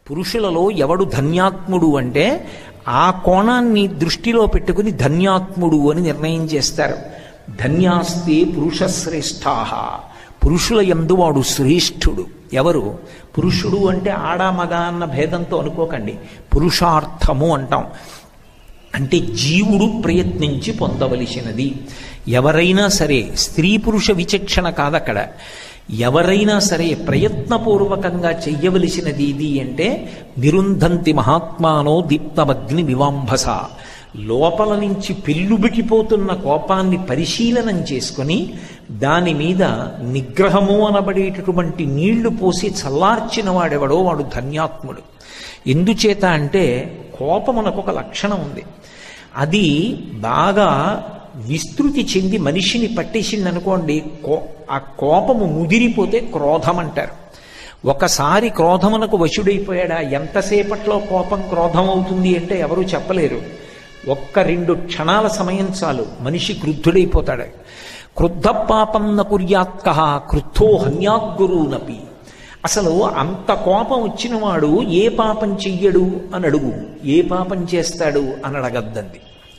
పురుషులలో ఎవడు ధన్యాత్ముడు అంటే ఆ కోణాన్ని దృష్టిలో పెట్టుకుని ధన్యాత్ముడు అని నిర్ణయం చేస్తారు ధన్యాస్తే పురుషశ్రేష్ఠా పురుషుల యందు వాడు శ్రేష్ఠుడు ఎవరు పురుషుడు అంటే ఆడ మగ అన్న భేదంతో అనుకోకండి పురుషార్థము అంటాం అంటే జీవుడు ప్రయత్నించి పొందవలసినది ఎవరైనా సరే స్త్రీ పురుష విచక్షణ కాదక్కడ ఎవరైనా సరే ప్రయత్నపూర్వకంగా చెయ్యవలసినది ఇది అంటే నిరుంధంతి మహాత్మానో దీప్తమగ్ని వివాంభస లోపల నుంచి పెళ్ళుబికిపోతున్న కోపాన్ని పరిశీలనం చేసుకొని దాని మీద నిగ్రహము అనబడేటటువంటి నీళ్లు పోసి చల్లార్చిన వాడెవడో వాడు ధన్యాత్ముడు ఎందుచేత అంటే కోపమునకు ఒక లక్షణం ఉంది అది బాగా విస్తృతి చెంది మనిషిని పట్టేసింది అనుకోండి కో ఆ కోపము ముదిరిపోతే క్రోధం అంటారు ఒకసారి క్రోధమునకు వశుడైపోయాడా ఎంతసేపట్లో కోపం క్రోధం అవుతుంది అంటే ఎవరూ చెప్పలేరు ఒక్క రెండు క్షణాల సమయం చాలు మనిషి క్రుద్ధుడైపోతాడు క్రుద్ధ పాపం న కుర్యాత్క క్రుద్ధో హన్యాద్గురునపి అసలు అంత కోపం వచ్చిన వాడు ఏ పాపం చెయ్యడు అని అడుగు ఏ పాపం చేస్తాడు అని అడగద్దంది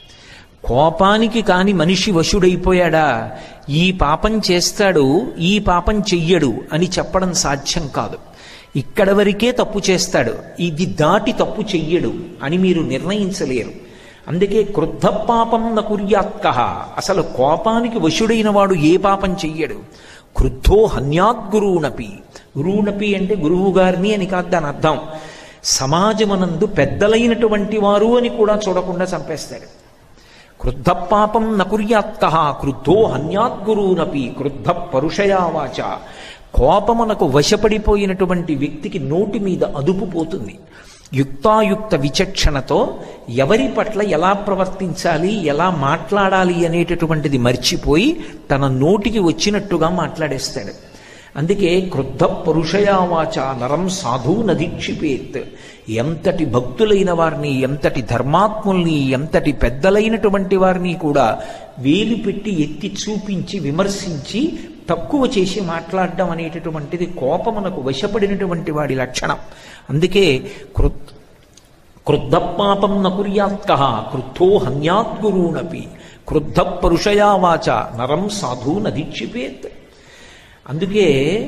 కోపానికి కాని మనిషి వశుడైపోయాడా ఈ పాపం చేస్తాడు ఈ పాపం చెయ్యడు అని చెప్పడం సాధ్యం కాదు ఇక్కడ వరకే తప్పు చేస్తాడు ఇది దాటి తప్పు చెయ్యడు అని మీరు నిర్ణయించలేరు అందుకే క్రుద్ధ పాపం న కుర్యాత్క అసలు కోపానికి వశుడైన వాడు ఏ పాపం చెయ్యడు క్రుద్ధో హన్యాద్గురువునపి గురువునపి అంటే గురువు గారిని అని కాదు దాని అర్థం సమాజమనందు పెద్దలైనటువంటి వారు అని కూడా చూడకుండా చంపేస్తాడు క్రుద్ధ పాపం నకుర్యాత్క క్రుద్ధో హన్యాద్గురువునపి క్రుద్ధ పరుషయావాచ కోపమునకు వశపడిపోయినటువంటి వ్యక్తికి నోటి మీద అదుపు పోతుంది యుక్తాయుక్త విచక్షణతో ఎవరి పట్ల ఎలా ప్రవర్తించాలి ఎలా మాట్లాడాలి అనేటటువంటిది మర్చిపోయి తన నోటికి వచ్చినట్టుగా మాట్లాడేస్తాడు అందుకే క్రుద్ధ పురుషయావాచ నరం సాధు నదీక్షిపేత్ ఎంతటి భక్తులైన వారిని ఎంతటి ధర్మాత్ముల్ని ఎంతటి పెద్దలైనటువంటి వారిని కూడా వేలు పెట్టి ఎత్తి చూపించి విమర్శించి తక్కువ చేసి మాట్లాడడం అనేటటువంటిది కోపమునకు వశపడినటువంటి వాడి లక్షణం అందుకే కృ క్రుద్ధ పాపం నకుర్యాత్క క్రుద్ధో హన్యాద్గురూనపి క్రుద్ధ పరుషయావాచ నరం సాధు నదీక్షిపేత్ అందుకే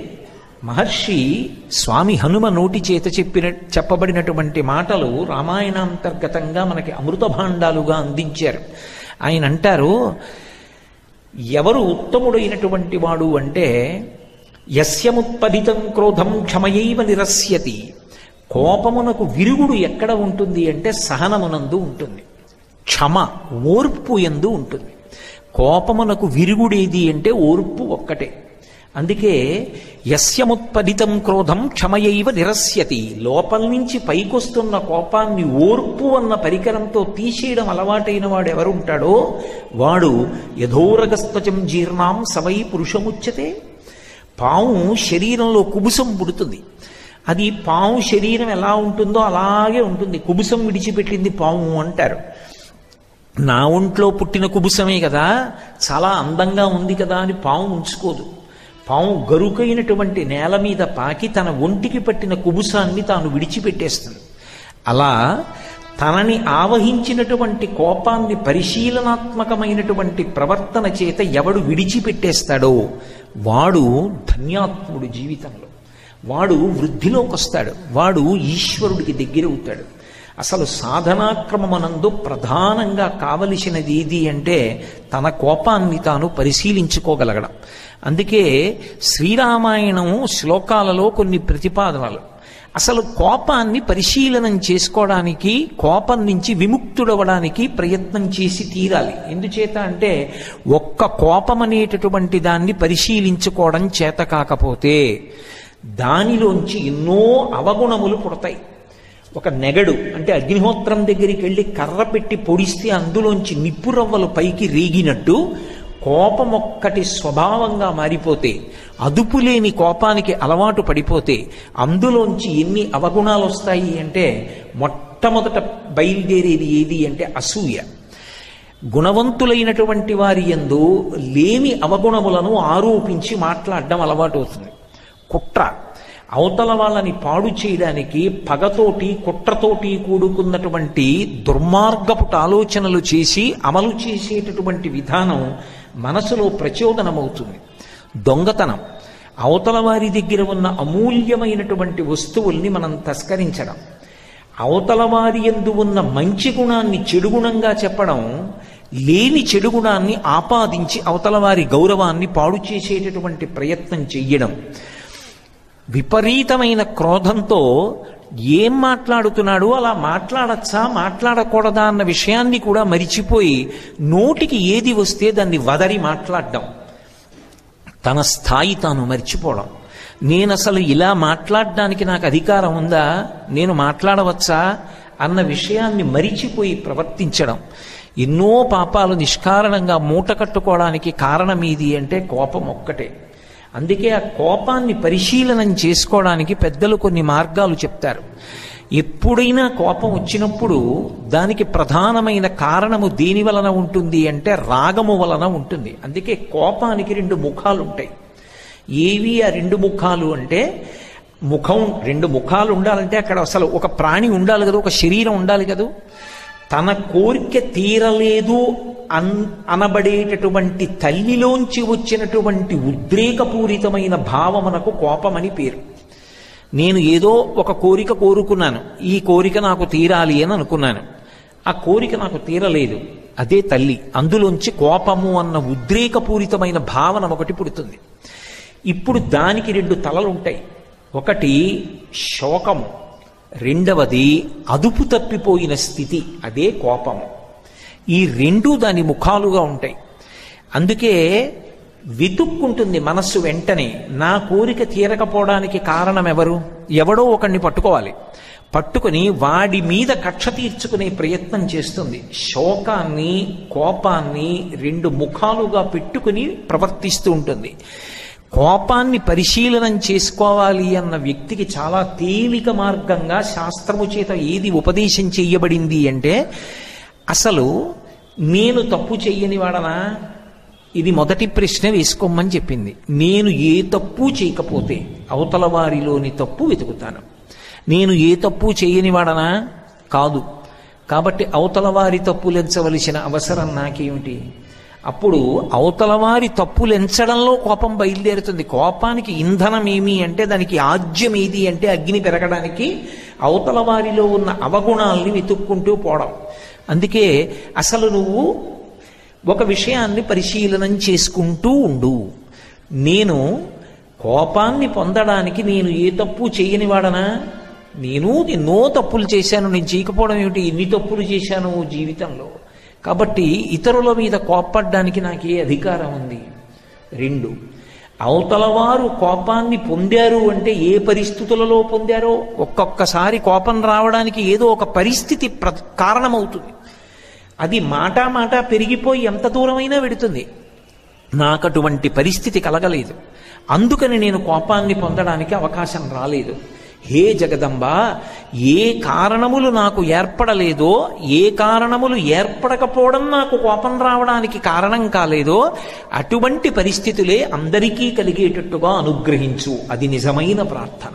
మహర్షి స్వామి హనుమ నోటి చేత చెప్పిన చెప్పబడినటువంటి మాటలు రామాయణాంతర్గతంగా మనకి అమృత భాండాలుగా అందించారు ఆయన అంటారు ఎవరు ఉత్తముడైనటువంటి వాడు అంటే యస్యముత్పదితం క్రోధం క్షమయైవ నిరస్యతి కోపమునకు విరుగుడు ఎక్కడ ఉంటుంది అంటే సహనమునందు ఉంటుంది క్షమ ఓర్పు ఎందు ఉంటుంది కోపమునకు విరుగుడేది అంటే ఓర్పు ఒక్కటే అందుకే యస్యముత్పదితం క్రోధం క్షమయైవ నిరస్యతి లోపల నుంచి పైకొస్తున్న కోపాన్ని ఓర్పు అన్న పరికరంతో తీసేయడం అలవాటైన వాడు ఎవరుంటాడో వాడు యథోరగస్తచం జీర్ణాం సవై పురుషముచ్యతే పాము శరీరంలో కుబుసం పుడుతుంది అది పాము శరీరం ఎలా ఉంటుందో అలాగే ఉంటుంది కుబుసం విడిచిపెట్టింది పాము అంటారు నా ఒంట్లో పుట్టిన కుబుసమే కదా చాలా అందంగా ఉంది కదా అని పాము ఉంచుకోదు పాము గరుకైనటువంటి నేల మీద పాకి తన ఒంటికి పట్టిన కుబుసాన్ని తాను విడిచిపెట్టేస్తుంది అలా తనని ఆవహించినటువంటి కోపాన్ని పరిశీలనాత్మకమైనటువంటి ప్రవర్తన చేత ఎవడు విడిచిపెట్టేస్తాడో వాడు ధన్యాత్ముడు జీవితంలో వాడు వృద్ధిలోకి వస్తాడు వాడు ఈశ్వరుడికి దగ్గరవుతాడు అసలు సాధనాక్రమమనందు ప్రధానంగా కావలసినది ఏది అంటే తన కోపాన్ని తాను పరిశీలించుకోగలగడం అందుకే శ్రీరామాయణం శ్లోకాలలో కొన్ని ప్రతిపాదనలు అసలు కోపాన్ని పరిశీలనం చేసుకోవడానికి కోపం నుంచి విముక్తుడవడానికి ప్రయత్నం చేసి తీరాలి ఎందుచేత అంటే ఒక్క కోపం అనేటటువంటి దాన్ని పరిశీలించుకోవడం చేత కాకపోతే దానిలోంచి ఎన్నో అవగుణములు పుడతాయి ఒక నెగడు అంటే అగ్నిహోత్రం దగ్గరికి వెళ్ళి కర్ర పెట్టి పొడిస్తే అందులోంచి నిప్పురవ్వలు పైకి రేగినట్టు కోపం ఒక్కటి స్వభావంగా మారిపోతే అదుపు లేని కోపానికి అలవాటు పడిపోతే అందులోంచి ఎన్ని అవగుణాలు వస్తాయి అంటే మొట్టమొదట బయలుదేరేది ఏది అంటే అసూయ గుణవంతులైనటువంటి వారి ఎందు లేని అవగుణములను ఆరోపించి మాట్లాడడం అలవాటు అవుతుంది కుట్ర అవతల వాళ్ళని పాడు చేయడానికి పగతోటి కుట్రతోటి కూడుకున్నటువంటి దుర్మార్గపు ఆలోచనలు చేసి అమలు చేసేటటువంటి విధానం మనసులో ప్రచోదనమవుతుంది దొంగతనం అవతల వారి దగ్గర ఉన్న అమూల్యమైనటువంటి వస్తువుల్ని మనం తస్కరించడం అవతల వారి ఎందు ఉన్న మంచి గుణాన్ని చెడు గుణంగా చెప్పడం లేని చెడు గుణాన్ని ఆపాదించి అవతల వారి గౌరవాన్ని పాడు చేసేటటువంటి ప్రయత్నం చెయ్యడం విపరీతమైన క్రోధంతో ఏం మాట్లాడుతున్నాడు అలా మాట్లాడచ్చా మాట్లాడకూడదా అన్న విషయాన్ని కూడా మరిచిపోయి నోటికి ఏది వస్తే దాన్ని వదరి మాట్లాడడం తన స్థాయి తాను మర్చిపోవడం నేను అసలు ఇలా మాట్లాడడానికి నాకు అధికారం ఉందా నేను మాట్లాడవచ్చా అన్న విషయాన్ని మరిచిపోయి ప్రవర్తించడం ఎన్నో పాపాలు నిష్కారణంగా మూట కట్టుకోవడానికి కారణం ఇది అంటే కోపం ఒక్కటే అందుకే ఆ కోపాన్ని పరిశీలనం చేసుకోవడానికి పెద్దలు కొన్ని మార్గాలు చెప్తారు ఎప్పుడైనా కోపం వచ్చినప్పుడు దానికి ప్రధానమైన కారణము దేని వలన ఉంటుంది అంటే రాగము వలన ఉంటుంది అందుకే కోపానికి రెండు ముఖాలు ఉంటాయి ఏవి ఆ రెండు ముఖాలు అంటే ముఖం రెండు ముఖాలు ఉండాలంటే అక్కడ అసలు ఒక ప్రాణి ఉండాలి కదా ఒక శరీరం ఉండాలి కదా తన కోరిక తీరలేదు అన్ అనబడేటటువంటి తల్లిలోంచి వచ్చినటువంటి ఉద్రేకపూరితమైన భావమునకు కోపమని పేరు నేను ఏదో ఒక కోరిక కోరుకున్నాను ఈ కోరిక నాకు తీరాలి అని అనుకున్నాను ఆ కోరిక నాకు తీరలేదు అదే తల్లి అందులోంచి కోపము అన్న ఉద్రేకపూరితమైన భావన ఒకటి పుడుతుంది ఇప్పుడు దానికి రెండు తలలు ఉంటాయి ఒకటి శోకము రెండవది అదుపు తప్పిపోయిన స్థితి అదే కోపము ఈ రెండు దాని ముఖాలుగా ఉంటాయి అందుకే వెతుక్కుంటుంది మనస్సు వెంటనే నా కోరిక తీరకపోవడానికి కారణం ఎవరు ఎవడో ఒకడిని పట్టుకోవాలి పట్టుకుని వాడి మీద కక్ష తీర్చుకునే ప్రయత్నం చేస్తుంది శోకాన్ని కోపాన్ని రెండు ముఖాలుగా పెట్టుకుని ప్రవర్తిస్తూ ఉంటుంది కోపాన్ని పరిశీలనం చేసుకోవాలి అన్న వ్యక్తికి చాలా తేలిక మార్గంగా శాస్త్రము చేత ఏది ఉపదేశం చెయ్యబడింది అంటే అసలు నేను తప్పు చెయ్యని వాడనా ఇది మొదటి ప్రశ్న వేసుకోమని చెప్పింది నేను ఏ తప్పు చేయకపోతే అవతల వారిలోని తప్పు వెతుకుతాను నేను ఏ తప్పు చేయని వాడనా కాదు కాబట్టి అవతల వారి తప్పులెంచవలసిన అవసరం నాకేమిటి అప్పుడు అవతల వారి తప్పులెంచడంలో కోపం బయలుదేరుతుంది కోపానికి ఇంధనం ఏమి అంటే దానికి ఆజ్యం ఏది అంటే అగ్ని పెరగడానికి అవతల వారిలో ఉన్న అవగుణాల్ని వెతుక్కుంటూ పోవడం అందుకే అసలు నువ్వు ఒక విషయాన్ని పరిశీలనం చేసుకుంటూ ఉండు నేను కోపాన్ని పొందడానికి నేను ఏ తప్పు చేయని వాడనా నేను ఎన్నో తప్పులు చేశాను నేను చేయకపోవడం ఏమిటి ఎన్ని తప్పులు చేశాను జీవితంలో కాబట్టి ఇతరుల మీద కోప్పడ్డానికి నాకు ఏ అధికారం ఉంది రెండు అవతలవారు కోపాన్ని పొందారు అంటే ఏ పరిస్థితులలో పొందారో ఒక్కొక్కసారి కోపం రావడానికి ఏదో ఒక పరిస్థితి ప్ర కారణమవుతుంది అది మాట మాట పెరిగిపోయి ఎంత దూరమైనా వెడుతుంది నాకు అటువంటి పరిస్థితి కలగలేదు అందుకని నేను కోపాన్ని పొందడానికి అవకాశం రాలేదు హే జగదంబ ఏ కారణములు నాకు ఏర్పడలేదో ఏ కారణములు ఏర్పడకపోవడం నాకు కోపం రావడానికి కారణం కాలేదో అటువంటి పరిస్థితులే అందరికీ కలిగేటట్టుగా అనుగ్రహించు అది నిజమైన ప్రార్థన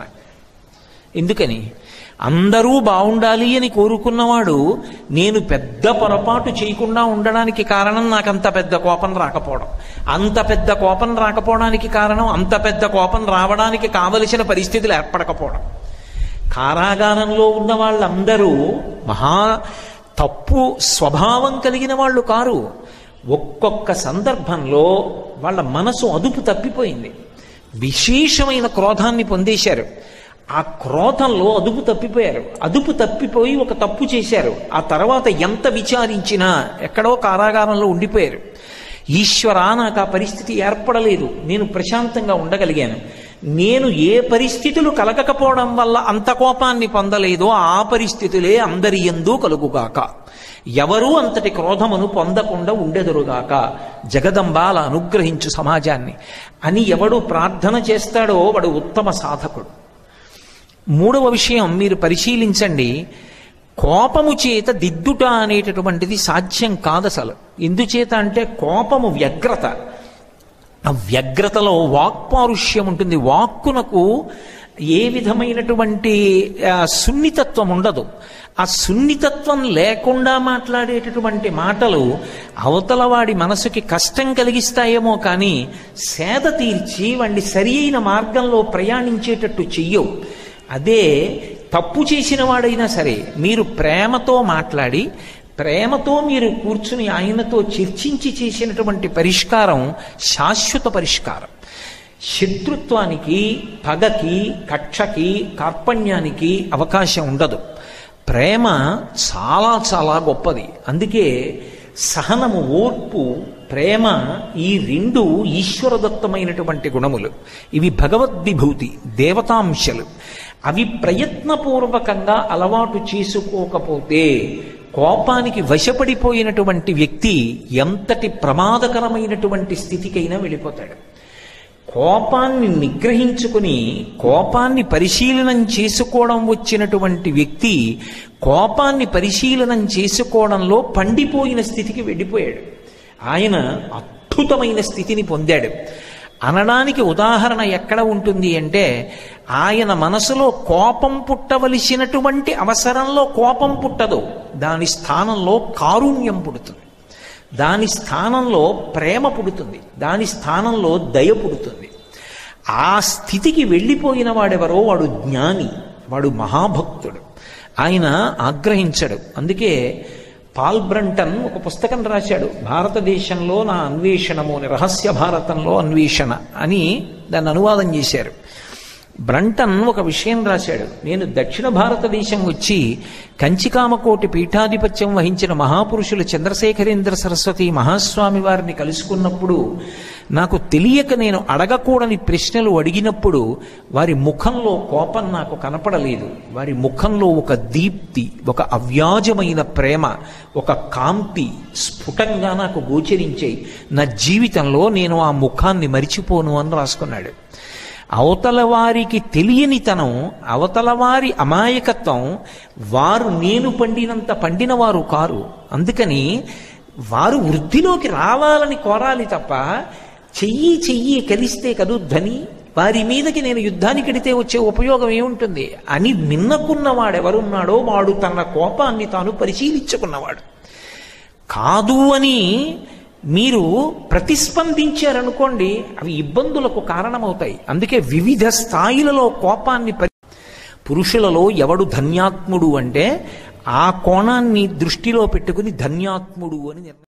ఎందుకని అందరూ బాగుండాలి అని కోరుకున్నవాడు నేను పెద్ద పొరపాటు చేయకుండా ఉండడానికి కారణం నాకు అంత పెద్ద కోపం రాకపోవడం అంత పెద్ద కోపం రాకపోవడానికి కారణం అంత పెద్ద కోపం రావడానికి కావలసిన పరిస్థితులు ఏర్పడకపోవడం కారాగారంలో ఉన్న వాళ్ళందరూ మహా తప్పు స్వభావం కలిగిన వాళ్ళు కారు ఒక్కొక్క సందర్భంలో వాళ్ళ మనసు అదుపు తప్పిపోయింది విశేషమైన క్రోధాన్ని పొందేశారు ఆ క్రోధంలో అదుపు తప్పిపోయారు అదుపు తప్పిపోయి ఒక తప్పు చేశారు ఆ తర్వాత ఎంత విచారించినా ఎక్కడో కారాగారంలో ఉండిపోయారు ఈశ్వర నాకు ఆ పరిస్థితి ఏర్పడలేదు నేను ప్రశాంతంగా ఉండగలిగాను నేను ఏ పరిస్థితులు కలగకపోవడం వల్ల అంత కోపాన్ని పొందలేదో ఆ పరిస్థితులే అందరి ఎందు కలుగుగాక ఎవరూ అంతటి క్రోధమును పొందకుండా ఉండెదురుగాక జగదంబ అలా అనుగ్రహించు సమాజాన్ని అని ఎవడు ప్రార్థన చేస్తాడో వాడు ఉత్తమ సాధకుడు మూడవ విషయం మీరు పరిశీలించండి కోపము చేత దిద్దుట అనేటటువంటిది సాధ్యం కాదు అసలు ఎందుచేత అంటే కోపము వ్యగ్రత ఆ వ్యగ్రతలో వాక్పారుష్యం ఉంటుంది వాక్కునకు ఏ విధమైనటువంటి ఆ, సున్నితత్వం ఉండదు ఆ సున్నితత్వం లేకుండా మాట్లాడేటటువంటి మాటలు అవతల వాడి మనసుకి కష్టం కలిగిస్తాయేమో కానీ సేద తీర్చి వాడిని సరి అయిన మార్గంలో ప్రయాణించేటట్టు చెయ్యవు అదే తప్పు చేసిన వాడైనా సరే మీరు ప్రేమతో మాట్లాడి ప్రేమతో మీరు కూర్చుని ఆయనతో చర్చించి చేసినటువంటి పరిష్కారం శాశ్వత పరిష్కారం శత్రుత్వానికి పగకి కక్షకి కార్పణ్యానికి అవకాశం ఉండదు ప్రేమ చాలా చాలా గొప్పది అందుకే సహనము ఓర్పు ప్రేమ ఈ రెండు ఈశ్వరదత్తమైనటువంటి గుణములు ఇవి భగవద్విభూతి దేవతాంశలు అవి ప్రయత్నపూర్వకంగా అలవాటు చేసుకోకపోతే కోపానికి వశపడిపోయినటువంటి వ్యక్తి ఎంతటి ప్రమాదకరమైనటువంటి స్థితికైనా వెళ్ళిపోతాడు కోపాన్ని నిగ్రహించుకుని కోపాన్ని పరిశీలనం చేసుకోవడం వచ్చినటువంటి వ్యక్తి కోపాన్ని పరిశీలనం చేసుకోవడంలో పండిపోయిన స్థితికి వెళ్ళిపోయాడు ఆయన అద్భుతమైన స్థితిని పొందాడు అనడానికి ఉదాహరణ ఎక్కడ ఉంటుంది అంటే ఆయన మనసులో కోపం పుట్టవలసినటువంటి అవసరంలో కోపం పుట్టదు దాని స్థానంలో కారుణ్యం పుడుతుంది దాని స్థానంలో ప్రేమ పుడుతుంది దాని స్థానంలో దయ పుడుతుంది ఆ స్థితికి వెళ్ళిపోయిన వాడెవరో వాడు జ్ఞాని వాడు మహాభక్తుడు ఆయన ఆగ్రహించడు అందుకే పాల్ బ్రంటన్ ఒక పుస్తకం రాశాడు భారతదేశంలో నా అన్వేషణము అని రహస్య భారతంలో అన్వేషణ అని దాన్ని అనువాదం చేశారు బ్రంటన్ ఒక విషయం రాశాడు నేను దక్షిణ భారతదేశం వచ్చి కంచికామకోటి పీఠాధిపత్యం వహించిన మహాపురుషులు చంద్రశేఖరేంద్ర సరస్వతి మహాస్వామి వారిని కలుసుకున్నప్పుడు నాకు తెలియక నేను అడగకూడని ప్రశ్నలు అడిగినప్పుడు వారి ముఖంలో కోపం నాకు కనపడలేదు వారి ముఖంలో ఒక దీప్తి ఒక అవ్యాజమైన ప్రేమ ఒక కాంతి స్ఫుటంగా నాకు గోచరించాయి నా జీవితంలో నేను ఆ ముఖాన్ని మరిచిపోను అని రాసుకున్నాడు అవతల వారికి తెలియనితనం అవతల వారి అమాయకత్వం వారు నేను పండినంత పండిన వారు కారు అందుకని వారు వృద్ధిలోకి రావాలని కోరాలి తప్ప చెయ్యి చెయ్యి కలిస్తే కదూ ధని వారి మీదకి నేను యుద్ధానికి ఎడితే వచ్చే ఉపయోగం ఏముంటుంది అని మిన్నకున్నవాడెవరున్నాడో వాడు తన కోపాన్ని తాను పరిశీలించుకున్నవాడు కాదు అని మీరు ప్రతిస్పందించారనుకోండి అవి ఇబ్బందులకు కారణమవుతాయి అందుకే వివిధ స్థాయిలలో కోపాన్ని పరి పురుషులలో ఎవడు ధన్యాత్ముడు అంటే ఆ కోణాన్ని దృష్టిలో పెట్టుకుని ధన్యాత్ముడు అని నిర్ణయం